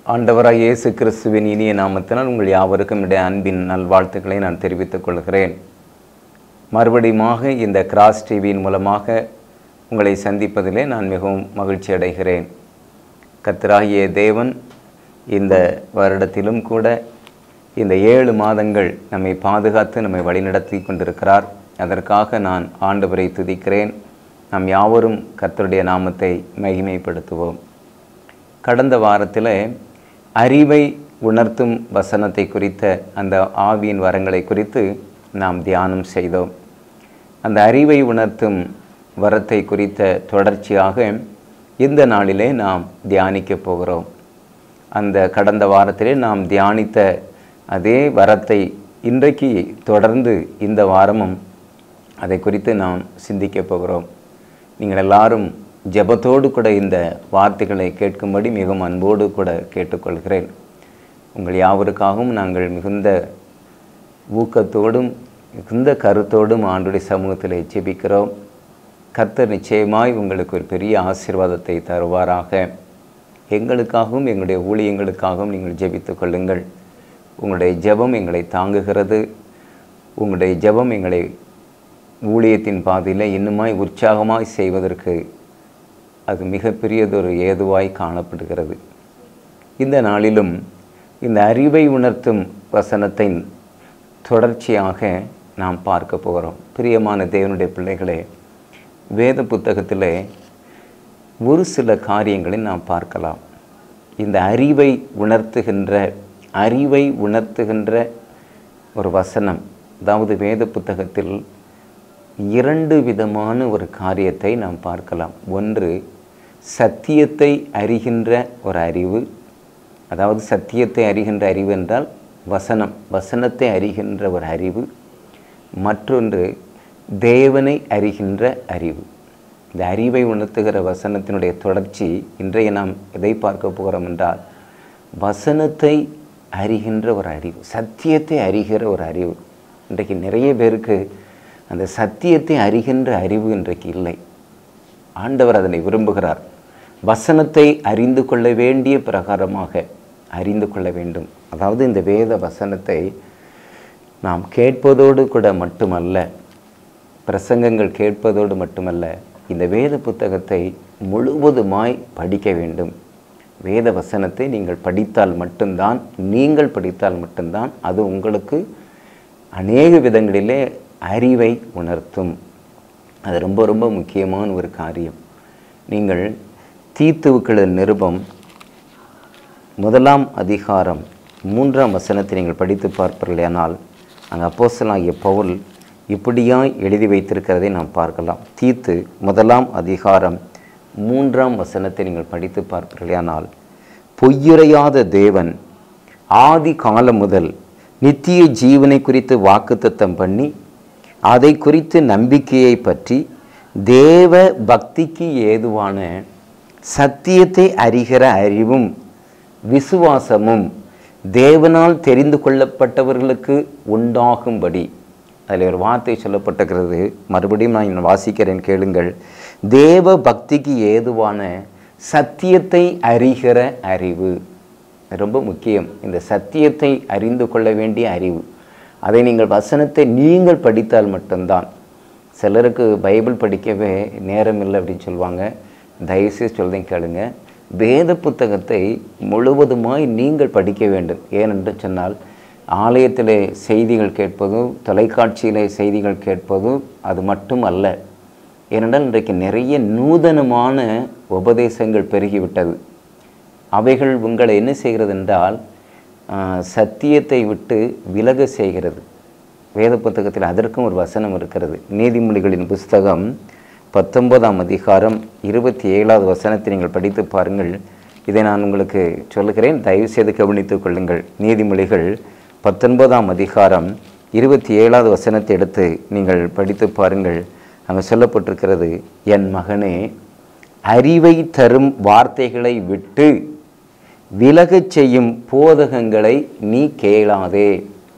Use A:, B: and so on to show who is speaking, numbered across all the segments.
A: ஆண்டவராய் இயேசு கிறிஸ்துவின் இனிய நாமத்தினால் உங்கள் யாவருக்கும் இடைய அன்பின் நல்வாழ்த்துக்களை நான் தெரிவித்துக் கொள்கிறேன் மறுபடியுமாக இந்த கிராஸ் டிவியின் மூலமாக உங்களை சந்திப்பதிலே நான் மிகவும் மகிழ்ச்சி அடைகிறேன் கர்த்தராகிய தேவன் இந்த வருடத்திலும் கூட இந்த ஏழு மாதங்கள் நம்மை பாதுகாத்து நம்மை வழிநடத்தி கொண்டிருக்கிறார் அதற்காக நான் ஆண்டவரை துதிக்கிறேன் நாம் யாவரும் கர்த்தருடைய நாமத்தை மகிமைப்படுத்துவோம் கடந்த வாரத்தில் அறிவை உணர்த்தும் வசனத்தை குறித்த அந்த ஆவியின் வரங்களை குறித்து நாம் தியானம் செய்தோம் அந்த அறிவை உணர்த்தும் வரத்தை குறித்த தொடர்ச்சியாக இந்த நாளிலே நாம் தியானிக்க போகிறோம் அந்த கடந்த வாரத்திலே நாம் தியானித்த அதே வரத்தை இன்றைக்கு தொடர்ந்து இந்த வாரமும் அதை குறித்து நாம் சிந்திக்க போகிறோம் நீங்கள் எல்லாரும் ஜெபத்தோடு கூட இந்த வார்த்தைகளை கேட்கும்படி மிகவும் அன்போடு கூட கேட்டுக்கொள்கிறேன் உங்கள் யாவருக்காகவும் நாங்கள் மிகுந்த ஊக்கத்தோடும் மிகுந்த கருத்தோடும் ஆண்டுடைய சமூகத்தில் ஜெபிக்கிறோம் கர்த்தர் நிச்சயமாய் உங்களுக்கு ஒரு பெரிய ஆசீர்வாதத்தை தருவாராக எங்களுக்காகவும் எங்களுடைய ஊழியங்களுக்காகவும் நீங்கள் ஜெபித்துக் கொள்ளுங்கள் உங்களுடைய ஜெபம் எங்களை தாங்குகிறது உங்களுடைய ஜெபம் எங்களை ஊழியத்தின் பாதையில் இன்னுமாய் உற்சாகமாய் செய்வதற்கு அது மிகப்பெரியதொரு ஏதுவாய் காணப்படுகிறது இந்த நாளிலும் இந்த அறிவை உணர்த்தும் வசனத்தின் தொடர்ச்சியாக நாம் பார்க்க போகிறோம் பிரியமான தேவனுடைய பிள்ளைகளே வேத புத்தகத்தில் ஒரு சில காரியங்களை நாம் பார்க்கலாம் இந்த அறிவை உணர்த்துகின்ற அறிவை உணர்த்துகின்ற ஒரு வசனம் அதாவது வேத புத்தகத்தில் இரண்டு விதமான ஒரு காரியத்தை நாம் பார்க்கலாம் ஒன்று சத்தியத்தை அறிகின்ற ஒரு அறிவு அதாவது சத்தியத்தை அறிகின்ற அறிவு என்றால் வசனம் வசனத்தை அறிகின்ற ஒரு அறிவு மற்றொன்று தேவனை அறிகின்ற அறிவு இந்த அறிவை உணர்த்துகிற வசனத்தினுடைய தொடர்ச்சி இன்றைய நாம் எதை பார்க்க போகிறோம் என்றால் வசனத்தை அறிகின்ற ஒரு அறிவு சத்தியத்தை அறிகிற ஒரு அறிவு இன்றைக்கு நிறைய பேருக்கு அந்த சத்தியத்தை அறிகின்ற அறிவு இன்றைக்கு இல்லை ஆண்டவர் அதனை விரும்புகிறார் வசனத்தை அறிந்து கொள்ள வேண்டிய பிரகாரமாக அறிந்து கொள்ள வேண்டும் அதாவது இந்த வேத வசனத்தை நாம் கேட்பதோடு கூட மட்டுமல்ல பிரசங்கங்கள் கேட்பதோடு மட்டுமல்ல இந்த வேத புத்தகத்தை முழுவதுமாய் படிக்க வேண்டும் வேத வசனத்தை நீங்கள் படித்தால் மட்டும்தான் நீங்கள் படித்தால் மட்டும்தான் அது உங்களுக்கு அநேக விதங்களிலே அறிவை உணர்த்தும் அது ரொம்ப ரொம்ப முக்கியமான ஒரு காரியம் நீங்கள் தீத்துவுக்கள நிருபம் முதலாம் அதிகாரம் மூன்றாம் வசனத்தை நீங்கள் படித்து பார்ப்பீர்களானால் அங்கே அப்போஸ்தலனாகிய பவுல் இப்படியாய் எழுதி வைத்திருக்கிறதை நாம் பார்க்கலாம் தீத்து முதலாம் அதிகாரம் மூன்றாம் வசனத்தை நீங்கள் படித்து பார்ப்பீர்களானால் பொய்யுரையாத தேவன் ஆதி காலம் முதல் நித்திய ஜீவனை குறித்து வாக்குத்தத்தம் பண்ணி அதை குறித்து நம்பிக்கையை பற்றி தேவ பக்திக்கு ஏதுவான சத்தியத்தை அறிகிற அறிவும் விசுவாசமும் தேவனால் தெரிந்து கொள்ளப்பட்டவர்களுக்கு உண்டாகும்படி அதில் ஒரு வார்த்தை சொல்லப்பட்டிருக்கிறது மறுபடியும் நான் வாசிக்கிறேன் கேளுங்கள் தேவ பக்திக்கு ஏதுவான சத்தியத்தை அறிகிற அறிவு ரொம்ப முக்கியம் இந்த சத்தியத்தை அறிந்து கொள்ள வேண்டிய அறிவு அதை நீங்கள் வசனத்தை நீங்கள் படித்தால் மட்டும்தான் சிலருக்கு பைபிள் படிக்கவே நேரம் இல்லை அப்படின்னு சொல்லுவாங்க தயவுசெய்து சொல்றேன் கேளுங்க வேத புத்தகத்தை முழுவதுமாய் நீங்கள் படிக்க வேண்டும் ஏனென்று சொன்னால் ஆலயத்திலே செய்திகள் கேட்பதும் தொலைக்காட்சியிலே செய்திகள் கேட்பதும் அது மட்டும் அல்ல ஏனென்றால் இன்றைக்கு நிறைய நூதனமான உபதேசங்கள் பெருகிவிட்டது அவைகள் உங்களை என்ன செய்கிறது என்றால் சத்தியத்தை விட்டு விலக செய்கிறது வேத புத்தகத்தில் அதற்கும் ஒரு வசனம் இருக்கிறது நீதிமொழிகளின் புஸ்தகம் பத்தொன்பதாம் அதிகாரம் இருபத்தி ஏழாவது வசனத்தை நீங்கள் படித்து பாருங்கள் இதை நான் உங்களுக்கு சொல்லுகிறேன் தயவுசெய்து கவனித்துக் கொள்ளுங்கள் நீதிமொழிகள் பத்தொன்பதாம் அதிகாரம் இருபத்தி ஏழாவது வசனத்தை எடுத்து நீங்கள் படித்து பாருங்கள் அங்கே சொல்லப்பட்டிருக்கிறது என் மகனே அறிவை தரும் வார்த்தைகளை விட்டு விலகச் செய்யும் போதகங்களை நீ கேளாதே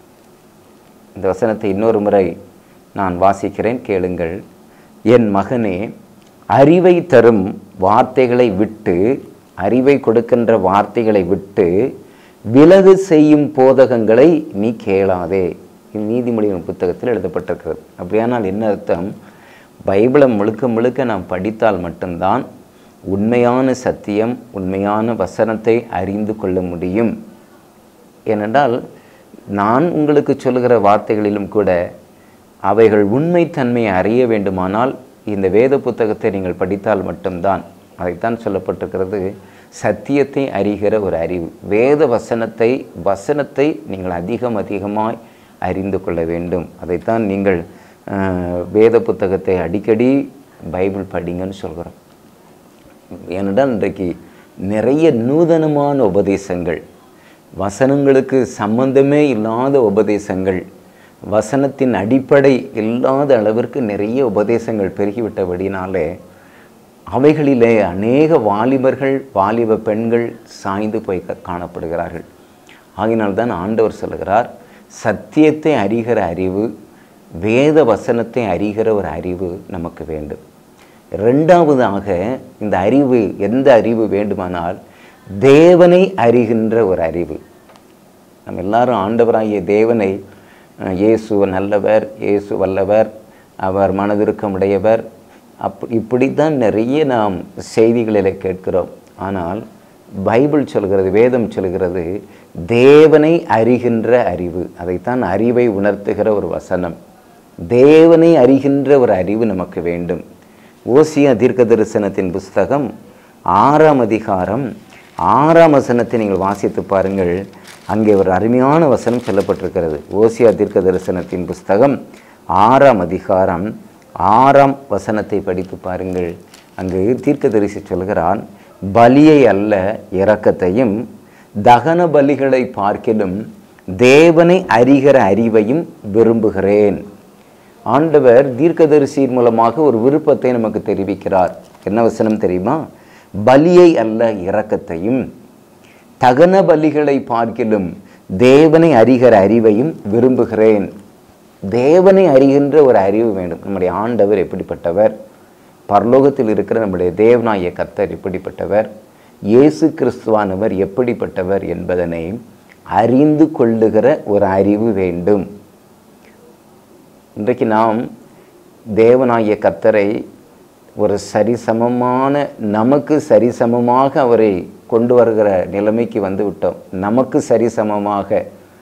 A: இந்த வசனத்தை இன்னொரு முறை நான் வாசிக்கிறேன் கேளுங்கள் என் மகனே அறிவை தரும் வார்த்தைகளை விட்டு அறிவை கொடுக்கின்ற வார்த்தைகளை விட்டு விலகு செய்யும் போதகங்களை நீ கேளாதே இது நீதிமொழியின் புத்தகத்தில் எழுதப்பட்டிருக்கிறது அப்படியானால் என்ன அர்த்தம் பைபிளை முழுக்க முழுக்க நாம் படித்தால் மட்டும்தான் உண்மையான சத்தியம் உண்மையான வசனத்தை அறிந்து கொள்ள முடியும் ஏனென்றால் நான் உங்களுக்கு சொல்லுகிற வார்த்தைகளிலும் கூட அவைகள் உண்மைத்தன்மையை அறிய வேண்டுமானால் இந்த வேத புத்தகத்தை நீங்கள் படித்தால் மட்டும்தான் அதைத்தான் சொல்லப்பட்டிருக்கிறது சத்தியத்தை அறிகிற ஒரு அறிவு வேத வசனத்தை வசனத்தை நீங்கள் அதிகம் அதிகமாய் அறிந்து கொள்ள வேண்டும் அதைத்தான் நீங்கள் அஹ், வேத புத்தகத்தை அடிக்கடி பைபிள் படிங்கன்னு சொல்கிறோம் ஏனென்றால் இன்றைக்கு நிறைய நூதனமான உபதேசங்கள் வசனங்களுக்கு சம்பந்தமே இல்லாத உபதேசங்கள் வசனத்தின் அடிப்படை இல்லாத அளவிற்கு நிறைய உபதேசங்கள் பெருகிவிட்டபடினாலே அவைகளிலே அநேக வாலிபர்கள் வாலிப பெண்கள் சாய்ந்து போய் க- காணப்படுகிறார்கள் ஆகினால்தான் ஆண்டவர் சொல்லுகிறார் சத்தியத்தை அறிகிற அறிவு வேத வசனத்தை அறிகிற ஒரு அறிவு நமக்கு வேண்டும் ரெண்டாவதாக இந்த அறிவு எந்த அறிவு வேண்டுமானால் தேவனை அறிகின்ற ஒரு அறிவு நம்ம எல்லாரும் ஆண்டவராகிய தேவனை அஹ், இயேசு நல்லவர் இயேசு வல்லவர் அவர் மனதிருக்கமுடையவர் அப் இப்படித்தான் நிறைய நாம் செய்திகளில் கேட்கிறோம் ஆனால் பைபிள் சொல்கிறது வேதம் சொல்கிறது தேவனை அறிகின்ற அறிவு அதைத்தான் அறிவை உணர்த்துகிற ஒரு வசனம் தேவனை அறிகின்ற ஒரு அறிவு நமக்கு வேண்டும் ஓசியா தீர்க்க தரிசனத்தின் புஸ்தகம் ஆறாம் அதிகாரம் ஆறாம் வசனத்தை நீங்கள் வாசித்து பாருங்கள் அங்கே ஒரு அருமையான வசனம் சொல்லப்பட்டிருக்கிறது ஓசியா தீர்க்க தரிசனத்தின் புஸ்தகம் ஆறாம் அதிகாரம் ஆறாம் வசனத்தை படித்து பாருங்கள் அங்கு தீர்க்கதரிசி சொல்கிறான் பலியை அல்ல இரக்கத்தையும் தகன பலிகளை பார்க்கிலும் தேவனை அறிகிற அறிவையும் விரும்புகிறேன் ஆண்டவர் தீர்க்கதரிசியின் மூலமாக ஒரு விருப்பத்தை நமக்கு தெரிவிக்கிறார் என்ன வசனம் தெரியுமா பலியை அல்ல இரக்கத்தையும் தகன பலிகளை பார்க்கிலும் தேவனை அறிகிற அறிவையும் விரும்புகிறேன் தேவனை அறிகின்ற ஒரு அறிவு வேண்டும் நம்முடைய ஆண்டவர் எப்படிப்பட்டவர் பரலோகத்தில் இருக்கிற நம்முடைய தேவனாய கர்த்தர் எப்படிப்பட்டவர் இயேசு கிறிஸ்துவானவர் எப்படிப்பட்டவர் என்பதனை அறிந்து கொள்ளுகிற ஒரு அறிவு வேண்டும் இன்றைக்கு நாம் தேவனாகிய கர்த்தரை ஒரு சரிசமமான நமக்கு சரிசமமாக அவரை கொண்டு வருகிற நிலைமைக்கு வந்து விட்டோம் நமக்கு சரிசமமாக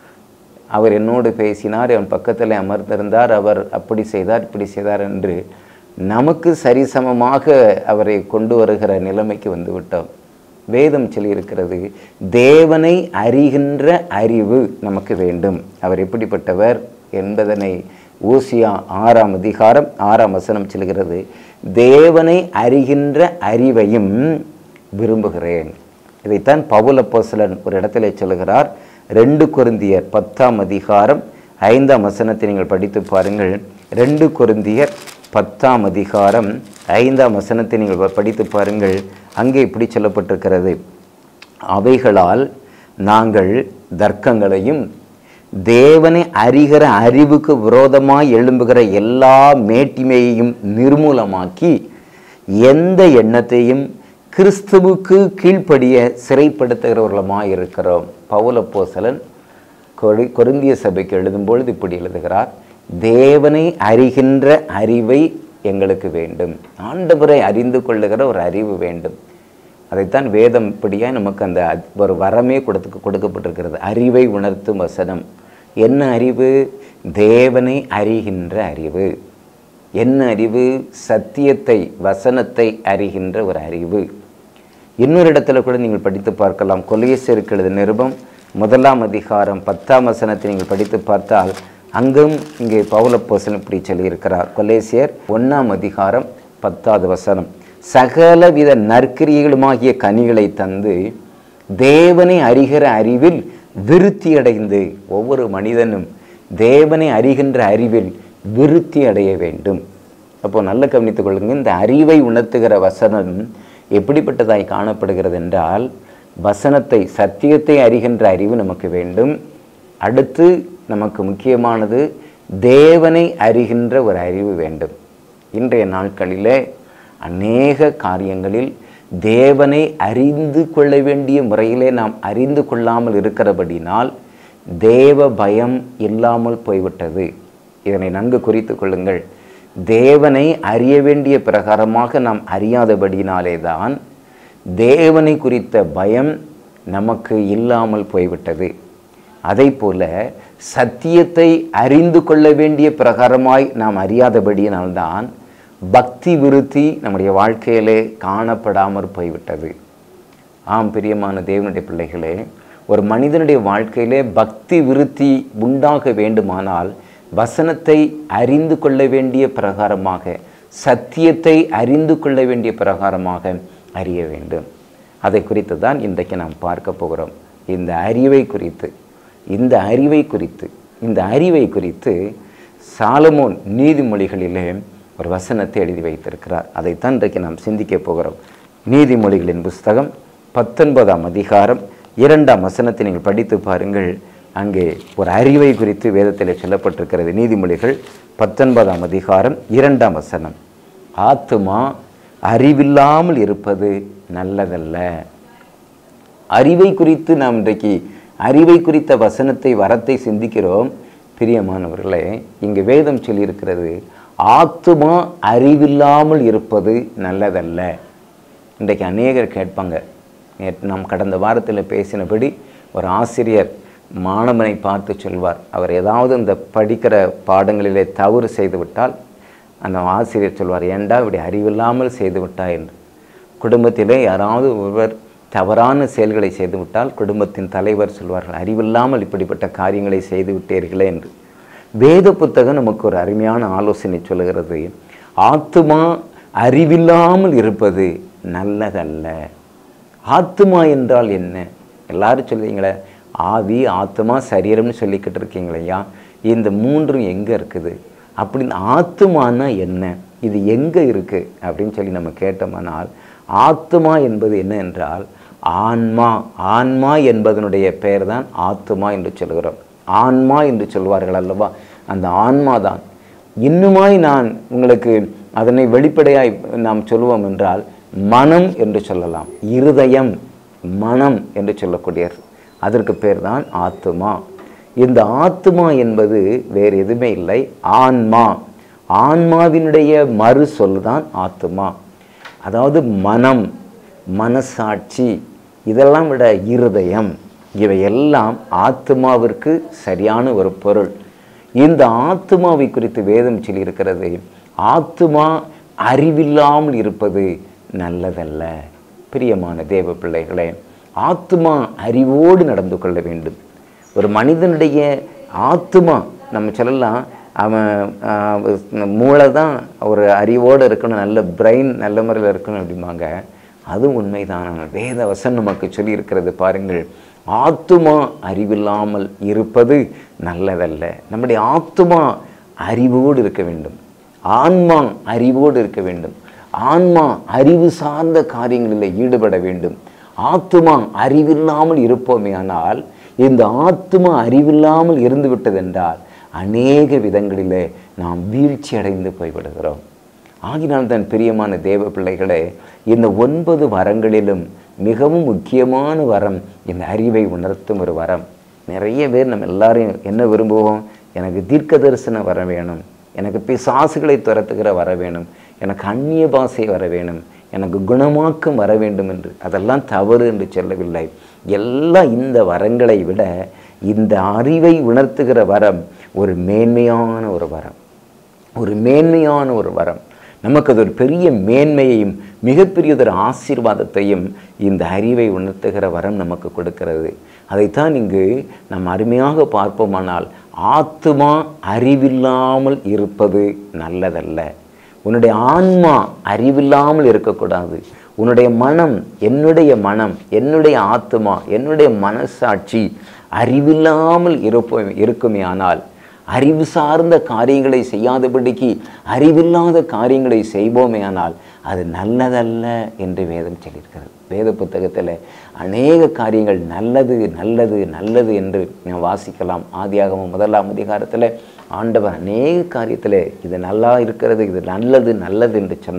A: அவர் என்னோடு பேசினார் என் பக்கத்தில் அமர்ந்திருந்தார் அவர் அப்படி செய்தார் இப்படி செய்தார் என்று நமக்கு சரிசமமாக அவரை கொண்டு வருகிற நிலைமைக்கு வந்து விட்டோம் வேதம் சொல்லியிருக்கிறது தேவனை அறிகின்ற அறிவு நமக்கு வேண்டும் அவர் எப்படிப்பட்டவர் என்பதனை ஊசியா ஆறாம் அதிகாரம் ஆறாம் வசனம் சொல்கிறது தேவனை அறிகின்ற அறிவையும் விரும்புகிறேன் இதைத்தான் பவுல் அப்போஸ்தலன் ஒரு இடத்துல சொல்லுகிறார் ரெண்டு கொரிந்தியர் பத்தாம் அதிகாரம் ஐந்தாம் வசனத்தை நீங்கள் படித்து பாருங்கள் ரெண்டு கொரிந்தியர் பத்தாம் அதிகாரம் ஐந்தாம் வசனத்தை நீங்கள் படித்து பாருங்கள் அங்கே இப்படி சொல்லப்பட்டிருக்கிறது அவைகளால் நாங்கள் தர்க்கங்களையும் தேவனை அறிகிற அறிவுக்கு விரோதமாய் எழும்புகிற எல்லா மேட்டிமையையும் நிர்மூலமாக்கி எந்த எண்ணத்தையும் கிறிஸ்துவுக்கு கீழ்ப்படிய சிறைப்படுத்துகிறவர்களுமாய் இருக்கிறோம் பவுலப்போசலன் கொரி கொரிந்திய சபைக்கு எழுதும்பொழுது இப்படி எழுதுகிறார் தேவனை அறிகின்ற அறிவை எங்களுக்கு வேண்டும் ஆண்டவரை அறிந்து கொள்ளுகிற ஒரு அறிவு வேண்டும் அதைத்தான் வேதம் இப்படியாக நமக்கு அந்த அத்- ஒரு வரமே கொடுத்து கொடுக்கப்பட்டிருக்கிறது அறிவை உணர்த்தும் வசனம் என்ன அறிவு தேவனை அறிகின்ற அறிவு என்ன அறிவு சத்தியத்தை வசனத்தை அறிகின்ற ஒரு அறிவு இன்னொரு இடத்துல கூட நீங்கள் படித்து பார்க்கலாம் கொலையசருக்கு எழுத நிருபம் முதலாம் அதிகாரம் பத்தாம் வசனத்தை நீங்கள் படித்து பார்த்தால் அங்கும் இங்கே பவுலப்போசன் இப்படி சொல்லியிருக்கிறார் கொலேசியர் ஒன்றாம் அதிகாரம் பத்தாவது வசனம் சகலவித நற்கிரியைகளுமாகிய கனிகளை தந்து தேவனை அறிகிற அறிவில் விருத்தியடைந்து ஒவ்வொரு மனிதனும் தேவனை அறிகின்ற அறிவில் விருத்தி அடைய வேண்டும் அப்போ நல்ல கவனித்துக் கொள்ளுங்க இந்த அறிவை உணர்த்துகிற வசனம் எப்படிப்பட்டதாய் காணப்படுகிறது என்றால் வசனத்தை சத்தியத்தை அறிகின்ற அறிவு நமக்கு வேண்டும் அடுத்து நமக்கு முக்கியமானது தேவனை அறிகின்ற ஒரு அறிவு வேண்டும் இன்றைய நாட்களிலே அநேக காரியங்களில் தேவனை அறிந்து கொள்ள வேண்டிய முறையிலே நாம் அறிந்து கொள்ளாமல் இருக்கிறபடினால் தேவ பயம் இல்லாமல் போய்விட்டது இதனை நன்கு குறித்து கொள்ளுங்கள் தேவனை அறிய வேண்டிய பிரகாரமாக நாம் அறியாதபடினாலே தான் தேவனை குறித்த பயம் நமக்கு இல்லாமல் போய்விட்டது அதை போல சத்தியத்தை அறிந்து கொள்ள வேண்டிய பிரகாரமாய் நாம் அறியாதபடியினால்தான் பக்தி விருத்தி நம்முடைய வாழ்க்கையிலே காணப்படாமற் போய்விட்டது ஆம் பிரியமான தேவனுடைய பிள்ளைகளே ஒரு மனிதனுடைய வாழ்க்கையிலே பக்தி விருத்தி உண்டாக வேண்டுமானால் வசனத்தை அறிந்து கொள்ள வேண்டிய பிரகாரமாக சத்தியத்தை அறிந்து கொள்ள வேண்டிய பிரகாரமாக அறிய வேண்டும் அதை குறித்து தான் இன்றைக்கு நாம் பார்க்க போகிறோம் இந்த அறிவை குறித்து இந்த அறிவை குறித்து இந்த அறிவை குறித்து சாலமோன் நீதிமொழிகளிலே ஒரு வசனத்தை எழுதி வைத்திருக்கிறார் அதைத்தான் இன்றைக்கு நாம் சிந்திக்க போகிறோம் நீதிமொழிகளின் புஸ்தகம் பத்தொன்பதாம் அதிகாரம் இரண்டாம் வசனத்தை நீங்கள் படித்து பாருங்கள் அங்கே ஒரு அறிவை குறித்து வேதத்தில் சொல்லப்பட்டிருக்கிறது நீதிமொழிகள் பத்தொன்பதாம் அதிகாரம் இரண்டாம் வசனம் ஆத்துமா அறிவில்லாமல் இருப்பது நல்லதல்ல அறிவை குறித்து நாம் இன்றைக்கு அறிவை குறித்த வசனத்தை வரத்தை சிந்திக்கிறோம் பிரியமானவர்களே இங்கு வேதம் சொல்லியிருக்கிறது ஆத்துமா அறிவில்லாமல் இருப்பது நல்லதல்ல இன்றைக்கு அநேகர் கேட்பாங்க நேற்று நாம் கடந்த வாரத்தில் பேசினபடி ஒரு ஆசிரியர் மாணவனை பார்த்து சொல்வார் அவர் ஏதாவது இந்த படிக்கிற பாடங்களிலே தவறு செய்துவிட்டால் அந்த ஆசிரியர் சொல்வார் ஏண்டா இப்படி அறிவில்லாமல் செய்து விட்டா என்று குடும்பத்திலே யாராவது ஒருவர் தவறான செயல்களை செய்துவிட்டால் குடும்பத்தின் தலைவர் சொல்வார்கள் அறிவில்லாமல் இப்படிப்பட்ட காரியங்களை செய்து விட்டீர்களே என்று வேத புத்தகம் நமக்கு ஒரு அருமையான ஆலோசனை சொல்லுகிறது ஆத்துமா அறிவில்லாமல் இருப்பது நல்லதல்ல ஆத்துமா என்றால் என்ன எல்லாரும் சொல்லுவீங்களே ஆவி ஆத்துமா சரீரம்னு சொல்லிக்கிட்டு இருக்கீங்களையா இந்த மூன்றும் எங்கே இருக்குது அப்படின்னு ஆத்துமானா என்ன இது எங்கே இருக்குது அப்படின்னு சொல்லி நம்ம கேட்டோம்னால் ஆத்துமா என்பது என்ன என்றால் ஆன்மா ஆன்மா என்பதனுடைய பெயர் தான் ஆத்துமா என்று சொல்கிறோம் ஆன்மா என்று சொல்வார்கள் அல்லவா அந்த ஆன்மா தான் இன்னுமாய் நான் உங்களுக்கு அதனை வெளிப்படையாய் நாம் சொல்லுவோம் என்றால் மனம் என்று சொல்லலாம் இருதயம் மனம் என்று சொல்லக்கூடியது அதற்கு பேர் தான் ஆத்துமா இந்த ஆத்துமா என்பது வேறு எதுவுமே இல்லை ஆன்மா ஆன்மாவினுடைய மறு சொல் தான் ஆத்துமா அதாவது மனம் மனசாட்சி இதெல்லாம் விட இருதயம் இவையெல்லாம் ஆத்மாவிற்கு சரியான ஒரு பொருள் இந்த ஆத்மாவை குறித்து வேதம் சொல்லியிருக்கிறது ஆத்மா அறிவில்லாமல் இருப்பது நல்லதல்ல பிரியமான தேவ பிள்ளைகளே ஆத்மா அறிவோடு நடந்து கொள்ள வேண்டும் ஒரு மனிதனுடைய ஆத்மா நம்ம சொல்லலாம் அவன் மூளை தான் ஒரு அறிவோடு இருக்கணும் நல்ல பிரெயின் நல்ல முறையில் இருக்கணும் அப்படிம்பாங்க அதுவும் உண்மைதான் வேத வசன் நமக்கு சொல்லியிருக்கிறது பாருங்கள் ஆத்துமா அறிவில்லாமல் இருப்பது நல்லதல்ல நம்முடைய ஆத்துமா அறிவோடு இருக்க வேண்டும் ஆன்மா அறிவோடு இருக்க வேண்டும் ஆன்மா அறிவு சார்ந்த காரியங்களில் ஈடுபட வேண்டும் ஆத்துமா அறிவில்லாமல் இருப்போமே ஆனால் இந்த ஆத்துமா அறிவில்லாமல் இருந்து விட்டதென்றால் அநேக விதங்களிலே நாம் வீழ்ச்சி அடைந்து போய்விடுகிறோம் ஆகினால் தான் பிரியமான தேவ பிள்ளைகளே இந்த ஒன்பது வரங்களிலும் மிகவும் முக்கியமான வரம் இந்த அறிவை உணர்த்தும் ஒரு வரம் நிறைய பேர் நம்ம எல்லாரையும் என்ன விரும்புவோம் எனக்கு தீர்க்க தரிசனம் வர வேணும் எனக்கு பிசாசுகளை துரத்துகிற வர வேணும் எனக்கு அந்நிய பாசை வர வேணும் எனக்கு குணமாக்கம் வர வேண்டும் என்று அதெல்லாம் தவறு என்று சொல்லவில்லை எல்லாம் இந்த வரங்களை விட இந்த அறிவை உணர்த்துகிற வரம் ஒரு மேன்மையான ஒரு வரம் ஒரு மேன்மையான ஒரு வரம் நமக்கு அது ஒரு பெரிய மேன்மையையும் மிகப்பெரியதொரு ஆசீர்வாதத்தையும் இந்த அறிவை உணர்த்துகிற வரம் நமக்கு கொடுக்கிறது அதைத்தான் இங்கு நாம் அருமையாக பார்ப்போமானால் ஆத்துமா அறிவில்லாமல் இருப்பது நல்லதல்ல உன்னுடைய ஆன்மா அறிவில்லாமல் இருக்கக்கூடாது உன்னுடைய மனம் என்னுடைய மனம் என்னுடைய ஆத்மா என்னுடைய மனசாட்சி அறிவில்லாமல் இருப்போம் இருக்குமே ஆனால் அறிவு சார்ந்த காரியங்களை செய்யாதபடிக்கு அறிவில்லாத காரியங்களை செய்வோமே ஆனால் அது நல்லதல்ல என்று வேதம் சொல்லியிருக்கிறது வேத புத்தகத்தில் அநேக காரியங்கள் நல்லது நல்லது நல்லது என்று நாம் வாசிக்கலாம் ஆதியாகமம் முதலாம் அதிகாரத்தில் ஆண்டவர் அநேக காரியத்தில் இது நல்லா இருக்கிறது இது நல்லது நல்லது என்று சொன்னார்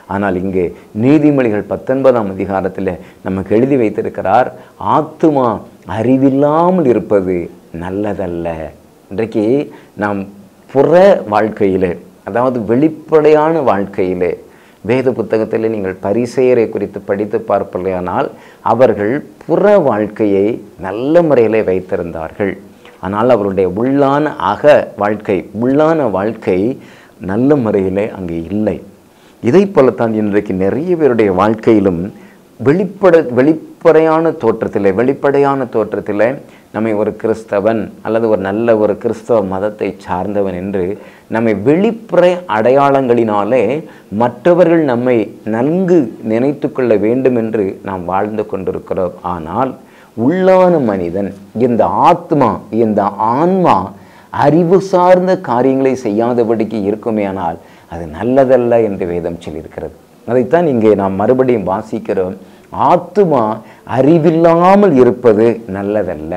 A: ஆனால் இங்கே நீதிமொழிகள் பத்தொன்பதாம் அதிகாரத்தில் நமக்கு எழுதி வைத்திருக்கிறார் ஆத்துமா அறிவில்லாமல் இருப்பது நல்லதல்ல இன்றைக்கு நாம் புற வாழ்க்கையிலே அதாவது வெளிப்படையான வாழ்க்கையிலே வேத புத்தகத்தில் நீங்கள் பரிசெயரை குறித்து படித்து பார்ப்பலையானால் அவர்கள் புற வாழ்க்கையை நல்ல முறையிலே வைத்திருந்தார்கள் ஆனால் அவருடைய உள்ளான அக வாழ்க்கை உள்ளான வாழ்க்கை நல்ல முறையிலே அங்கே இல்லை இதை போலத்தான் இன்றைக்கு நிறைய பேருடைய வாழ்க்கையிலும் வெளிப்பட வெளிப்படையான தோற்றத்தில் வெளிப்படையான தோற்றத்தில் நம்மை ஒரு கிறிஸ்தவன் அல்லது ஒரு நல்ல ஒரு கிறிஸ்தவ மதத்தை சார்ந்தவன் என்று நம்மை வெளிப்புற அடையாளங்களினாலே மற்றவர்கள் நம்மை நன்கு நினைத்து கொள்ள வேண்டும் என்று நாம் வாழ்ந்து கொண்டிருக்கிறோம் ஆனால் உள்ளான மனிதன் இந்த ஆத்மா இந்த ஆன்மா அறிவு சார்ந்த காரியங்களை செய்யாதபடிக்கு இருக்குமேயானால் அது நல்லதல்ல என்று வேதம் சொல்லியிருக்கிறது அதைத்தான் இங்கே நாம் மறுபடியும் வாசிக்கிறோம் ஆத்துமா அறிவில்லாமல் இருப்பது நல்லதல்ல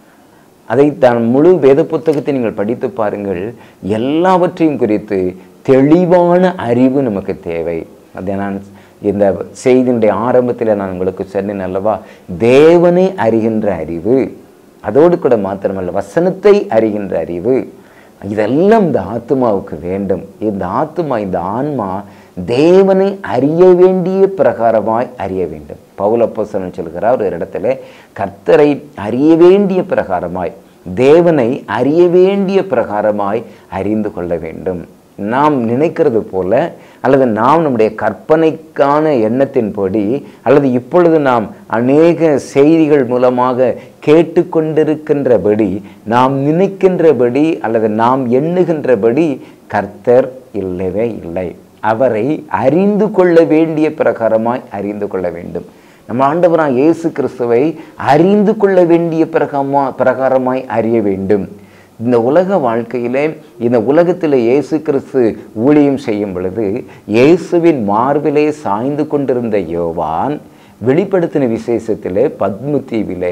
A: அதை தான் முழு வேத புத்தகத்தை நீங்கள் படித்து பாருங்கள் எல்லாவற்றையும் குறித்து தெளிவான அறிவு நமக்கு தேவை அதை நான் இந்த செய்தியினுடைய ஆரம்பத்தில் நான் உங்களுக்கு சொன்னேன் அல்லவா தேவனை அறிகின்ற அறிவு அதோடு கூட மாத்திரமல்ல வசனத்தை அறிகின்ற அறிவு இதெல்லாம் இந்த ஆத்மாவுக்கு வேண்டும் இந்த ஆத்மா இந்த ஆன்மா தேவனை அறிய வேண்டிய பிரகாரமாய் அறிய வேண்டும் பௌலப்போசனம் சொல்கிறார் ஒரு இடத்துல கர்த்தரை அறிய வேண்டிய பிரகாரமாய் தேவனை அறிய வேண்டிய பிரகாரமாய் அறிந்து கொள்ள வேண்டும் நாம் நினைக்கிறது போல அல்லது நாம் நம்முடைய கற்பனைக்கான எண்ணத்தின்படி அல்லது இப்பொழுது நாம் அநேக செய்திகள் மூலமாக கேட்டுக்கொண்டிருக்கின்றபடி நாம் நினைக்கின்றபடி அல்லது நாம் எண்ணுகின்றபடி கர்த்தர் இல்லவே இல்லை அவரை அறிந்து கொள்ள வேண்டிய பிரகாரமாய் அறிந்து கொள்ள வேண்டும் நம்ம ஆண்டவராக இயேசு கிறிஸ்துவை அறிந்து கொள்ள வேண்டிய பிரகமா பிரகாரமாய் அறிய வேண்டும் இந்த உலக வாழ்க்கையிலே இந்த உலகத்தில் இயேசு கிறிஸ்து ஊழியம் செய்யும் பொழுது இயேசுவின் மார்பிலே சாய்ந்து கொண்டிருந்த யோவான் வெளிப்படுத்தின விசேஷத்திலே பத்ம தீவிலே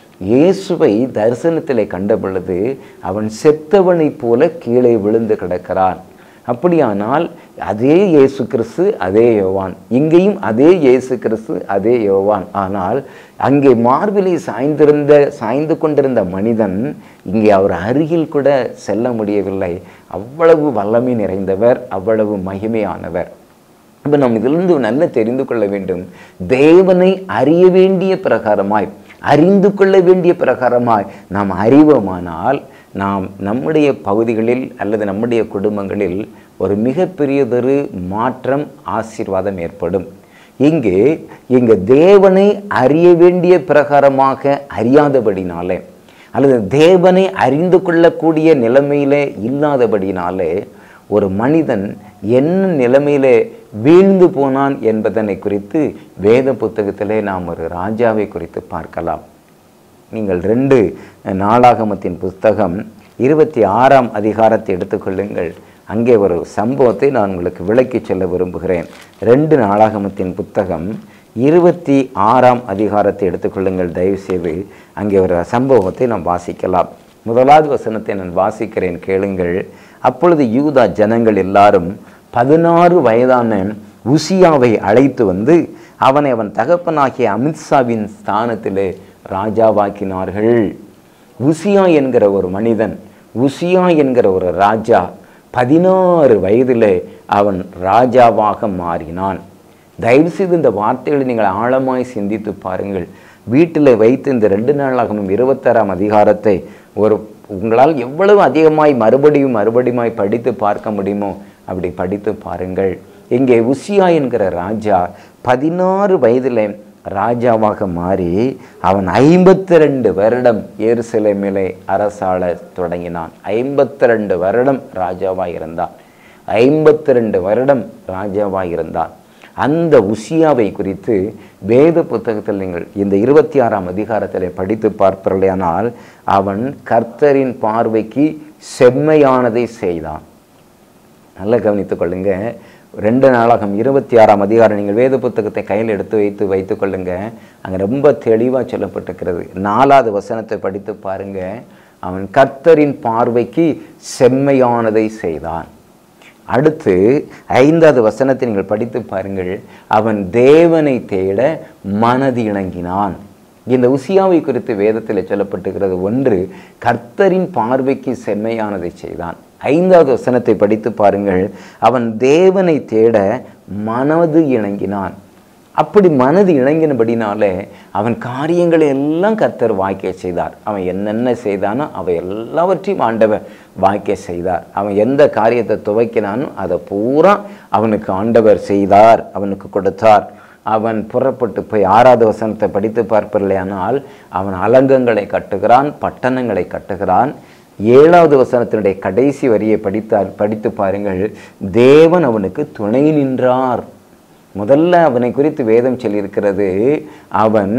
A: இயேசுவை தரிசனத்திலே கண்ட பொழுது அவன் செத்தவனைப் போல கீழே விழுந்து கிடக்கிறான் அப்படியானால் அதே இயேசு கிறிஸ்து அதே யோவான் இங்கேயும் அதே இயேசு கிறிஸ்து அதே யோவான் ஆனால் அங்கே மார்பிலை சாய்ந்திருந்த சாய்ந்து கொண்டிருந்த மனிதன் இங்கே அவர் அருகில் கூட செல்ல முடியவில்லை அவ்வளவு வல்லமை நிறைந்தவர் அவ்வளவு மகிமையானவர் இப்போ நாம் இதிலிருந்து நல்ல தெரிந்து கொள்ள வேண்டும் தேவனை அறிய வேண்டிய பிரகாரமாய் அறிந்து கொள்ள வேண்டிய பிரகாரமாய் நாம் அறிவோமானால் நாம் நம்முடைய பகுதிகளில் அல்லது நம்முடைய குடும்பங்களில் ஒரு மிகப்பெரியதொரு மாற்றம் ஆசீர்வாதம் ஏற்படும் இங்கே இங்கே தேவனை அறிய வேண்டிய பிரகாரமாக அறியாதபடினாலே அல்லது தேவனை அறிந்து கொள்ளக்கூடிய நிலைமையிலே இல்லாதபடினாலே ஒரு மனிதன் என்ன நிலைமையிலே வீழ்ந்து போனான் என்பதனை குறித்து வேத புத்தகத்திலே நாம் ஒரு ராஜாவை குறித்து பார்க்கலாம் நீங்கள் ரெண்டு நாளாகமத்தின் புஸ்தகம் இருபத்தி ஆறாம் அதிகாரத்தை எடுத்துக்கொள்ளுங்கள் அங்கே ஒரு சம்பவத்தை நான் உங்களுக்கு விளக்கி சொல்ல விரும்புகிறேன் ரெண்டு நாளாகமத்தின் புத்தகம் இருபத்தி ஆறாம் அதிகாரத்தை எடுத்துக்கொள்ளுங்கள் தயவுசெய்து அங்கே ஒரு சம்பவத்தை நாம் வாசிக்கலாம் முதலாவது வசனத்தை நான் வாசிக்கிறேன் கேளுங்கள் அப்பொழுது யூதா ஜனங்கள் எல்லாரும் பதினாறு வயதான உசியாவை அழைத்து வந்து அவனை அவன் தகப்பனாகிய அமித்ஷாவின் ஸ்தானத்திலே ராஜாவாக்கினார்கள் உசியா என்கிற ஒரு மனிதன் உசியா என்கிற ஒரு ராஜா பதினாறு வயதிலே அவன் ராஜாவாக மாறினான் தயவுசெய்து இந்த வார்த்தைகளை நீங்கள் ஆழமாய் சிந்தித்து பாருங்கள் வீட்டில் வைத்து இந்த ரெண்டு நாளாகவும் இருபத்தாறாம் அதிகாரத்தை ஒரு உங்களால் எவ்வளவு அதிகமாய் மறுபடியும் மறுபடியுமாய் படித்து பார்க்க முடியுமோ அப்படி படித்து பாருங்கள் இங்கே உசியா என்கிற ராஜா பதினாறு வயதில் ராஜாவாக மாறி அவன் ஐம்பத்தி ரெண்டு வருடம் எருசலேமிலே அரசாள தொடங்கினான் ஐம்பத்தி ரெண்டு வருடம் ராஜாவாக இருந்தான் ஐம்பத்தி ரெண்டு வருடம் ராஜாவாக இருந்தான் அந்த உசியாவை குறித்து வேத புத்தகத்தில் நீங்கள் இந்த இருபத்தி ஆறாம் அதிகாரத்தில் படித்து பார்ப்பீர்களானால் அவன் கர்த்தரின் பார்வைக்கு செம்மையானதை செய்தான் நல்லா கவனித்துக் கொள்ளுங்க ரெண்டு நாளாகம் இருபத்தி ஆறாம் அதிகாரம் நீங்கள் வேத புத்தகத்தை கையில் எடுத்து வைத்து வைத்துக் கொள்ளுங்க அங்கே ரொம்ப தெளிவாக சொல்லப்பட்டிருக்கிறது நாலாவது வசனத்தை படித்து பாருங்க அவன் கர்த்தரின் பார்வைக்கு செம்மையானதை செய்தான் அடுத்து ஐந்தாவது வசனத்தை நீங்கள் படித்து பாருங்கள் அவன் தேவனை தேட மனது இணங்கினான் இந்த உசியாவை குறித்து வேதத்தில் சொல்லப்பட்டிருக்கிறது ஒன்று கர்த்தரின் பார்வைக்கு செம்மையானதை செய்தான் ஐந்தாவது வசனத்தை படித்து பாருங்கள் அவன் தேவனை தேட மனது இணங்கினான் அப்படி மனது இணங்கினபடினாலே அவன் காரியங்களை எல்லாம் கர்த்தர் வாய்க்க செய்தார் அவன் என்னென்ன செய்தானோ அவை எல்லாவற்றையும் ஆண்டவர் வாய்க்க செய்தார் அவன் எந்த காரியத்தை துவைக்கினானோ அதை பூரா அவனுக்கு ஆண்டவர் செய்தார் அவனுக்கு கொடுத்தார் அவன் புறப்பட்டு போய் ஆறாவது வசனத்தை படித்து பார்ப்பில்லையானால் அவன் அலங்கங்களை கட்டுகிறான் பட்டணங்களை கட்டுகிறான் ஏழாவது வசனத்தினுடைய கடைசி வரியை படித்தார் படித்து பாருங்கள் தேவன் அவனுக்கு துணை நின்றார் முதல்ல அவனை குறித்து வேதம் சொல்லியிருக்கிறது அவன்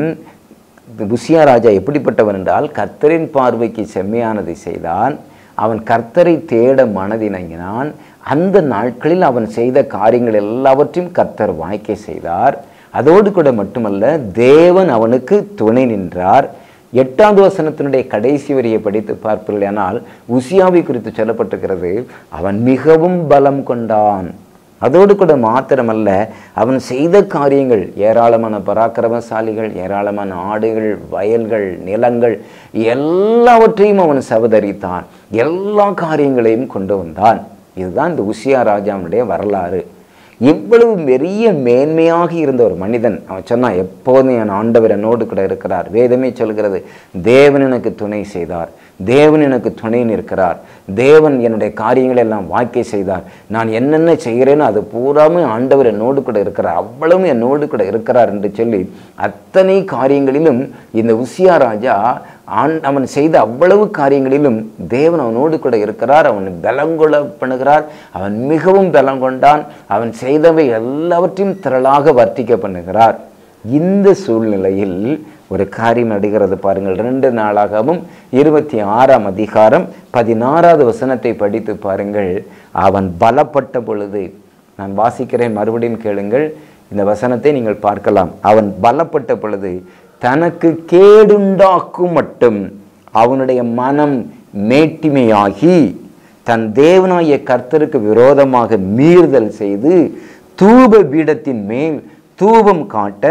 A: புசியா ராஜா எப்படிப்பட்டவன் என்றால் கர்த்தரின் பார்வைக்கு செம்மையானதை செய்தான் அவன் கர்த்தரை தேட மனதிணங்கினான் அந்த நாட்களில் அவன் செய்த காரியங்கள் எல்லாவற்றையும் கர்த்தர் வாய்க்க செய்தார் அதோடு கூட மட்டுமல்ல தேவன் அவனுக்கு துணை நின்றார் எட்டாவது வசனத்தினுடைய கடைசி வரியை படித்து பார்ப்பீர்களானால் உசியாவை குறித்து சொல்லப்பட்டிருக்கிறது அவன் மிகவும் பலம் கொண்டான் அதோடு கூட மாத்திரமல்ல அவன் செய்த காரியங்கள் ஏராளமான பராக்கிரமசாலிகள் ஏராளமான ஆடுகள் வயல்கள் நிலங்கள் எல்லாவற்றையும் அவன் சவதரித்தான் எல்லா காரியங்களையும் கொண்டு வந்தான் இதுதான் இந்த உசியா ராஜாவுடைய வரலாறு இவ்வளவு பெரிய மேன்மையாக இருந்த ஒரு மனிதன் அவன் சொன்னான் எப்போதும் என் ஆண்டவர் என்னோடு கூட இருக்கிறார் வேதமே சொல்கிறது தேவன் எனக்கு துணை செய்தார் தேவன் எனக்கு துணை நிற்கிறார் தேவன் என்னுடைய காரியங்களை எல்லாம் வாய்க்கை செய்தார் நான் என்னென்ன செய்கிறேனோ அது பூராமே ஆண்டவர் என்னோடு கூட இருக்கிறார் அவ்வளவும் என்னோடு கூட இருக்கிறார் என்று சொல்லி அத்தனை காரியங்களிலும் இந்த உசியா ராஜா ஆண் அவன் செய்த அவ்வளவு காரியங்களிலும் தேவன் அவனோடு கூட இருக்கிறார் அவன் பலங்கொள்ள பண்ணுகிறார் அவன் மிகவும் பலம் கொண்டான் அவன் செய்தவை எல்லாவற்றையும் திரளாக வர்த்திக்க பண்ணுகிறார் இந்த சூழ்நிலையில் ஒரு காரியம் நடுகிறது பாருங்கள் ரெண்டு நாளாகவும் இருபத்தி ஆறாம் அதிகாரம் பதினாறாவது வசனத்தை படித்து பாருங்கள் அவன் பலப்பட்ட பொழுது நான் வாசிக்கிறேன் மறுபடியும் கேளுங்கள் இந்த வசனத்தை நீங்கள் பார்க்கலாம் அவன் பலப்பட்ட பொழுது தனக்கு கேடுண்டாக்கும் மட்டும் அவனுடைய மனம் மேட்டிமையாகி தன் தேவனாய கர்த்தருக்கு விரோதமாக மீறுதல் செய்து தூப பீடத்தின் மேல் தூபம் காட்ட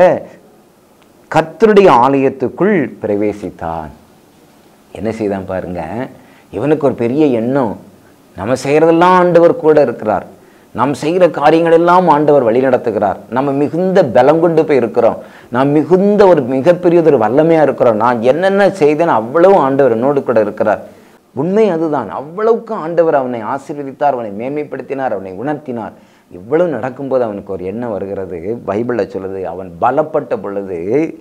A: கர்த்தருடைய ஆலயத்துக்குள் பிரவேசித்தான் என்ன செய்தான் பாருங்க இவனுக்கு ஒரு பெரிய எண்ணம் நம்ம செய்கிறதெல்லாம் ஆண்டவர் கூட இருக்கிறார் நாம் செய்கிற காரியங்கள் எல்லாம் ஆண்டவர் வழி நடத்துகிறார் நம்ம மிகுந்த பலம் கொண்டு போய் இருக்கிறோம் நாம் மிகுந்த ஒரு மிகப்பெரியதொரு வல்லமையாக இருக்கிறோம் நான் என்னென்ன செய்தேன் அவ்வளவு ஆண்டவர் என்னோடு கூட இருக்கிறார் உண்மை அதுதான் அவ்வளவுக்கு ஆண்டவர் அவனை ஆசீர்வதித்தார் அவனை மேன்மைப்படுத்தினார் அவனை உணர்த்தினார் இவ்வளவு நடக்கும்போது அவனுக்கு ஒரு எண்ணம் வருகிறது பைபிளில் சொல்லுது அவன் பலப்பட்ட பொழுது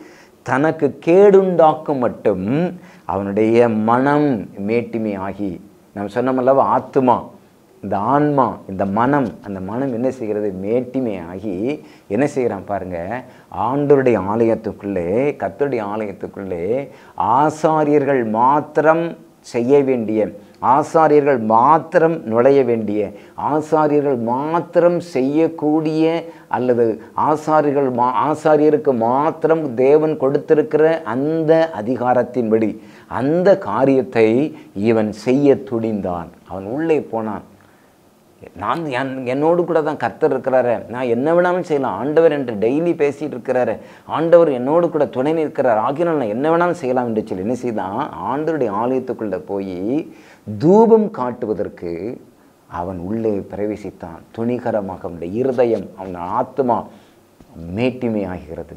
A: தனக்கு கேடுண்டாக்கும் மட்டும் அவனுடைய மனம் மேட்டிமை ஆகி நாம் சொன்னமல்லவா ஆத்துமா இந்த ஆன்மா இந்த மனம் அந்த மனம் என்ன செய்கிறது மேட்டிமை ஆகி என்ன செய்கிறான் பாருங்க ஆண்டவருடைய ஆலயத்துக்குள்ளே கர்த்தருடைய ஆலயத்துக்குள்ளே ஆசாரியர்கள் மாத்திரம் செய்ய வேண்டிய ஆசாரியர்கள் மாத்திரம் நுழைய வேண்டிய ஆசாரியர்கள் மாத்திரம் செய்யக்கூடிய அல்லது ஆசாரியர்கள் மா ஆசாரியருக்கு மாத்திரம் தேவன் கொடுத்திருக்கிற அந்த அதிகாரத்தின்படி அந்த காரியத்தை இவன் செய்ய துணிந்தான் அவன் உள்ளே போனான் நான் என் என்னோடு கூட தான் கர்த்தர் இருக்கிறாரு நான் என்ன வேணாலும் செய்யலாம் ஆண்டவர் என்று டெய்லி பேசிட்டு இருக்கிறாரு ஆண்டவர் என்னோடு கூட துணை நிற்கிறார் ஆகினால் நான் என்ன வேணாலும் செய்யலாம் என்று சொல்லி என்ன செய்தான் ஆண்டவருடைய ஆலயத்துக்குள்ளே போய் தூபம் காட்டுவதற்கு அவன் உள்ளே பிரவேசித்தான் துணிகரமாக அவனுடைய இருதயம் அவன் ஆத்மா மேட்டிமை ஆகிறது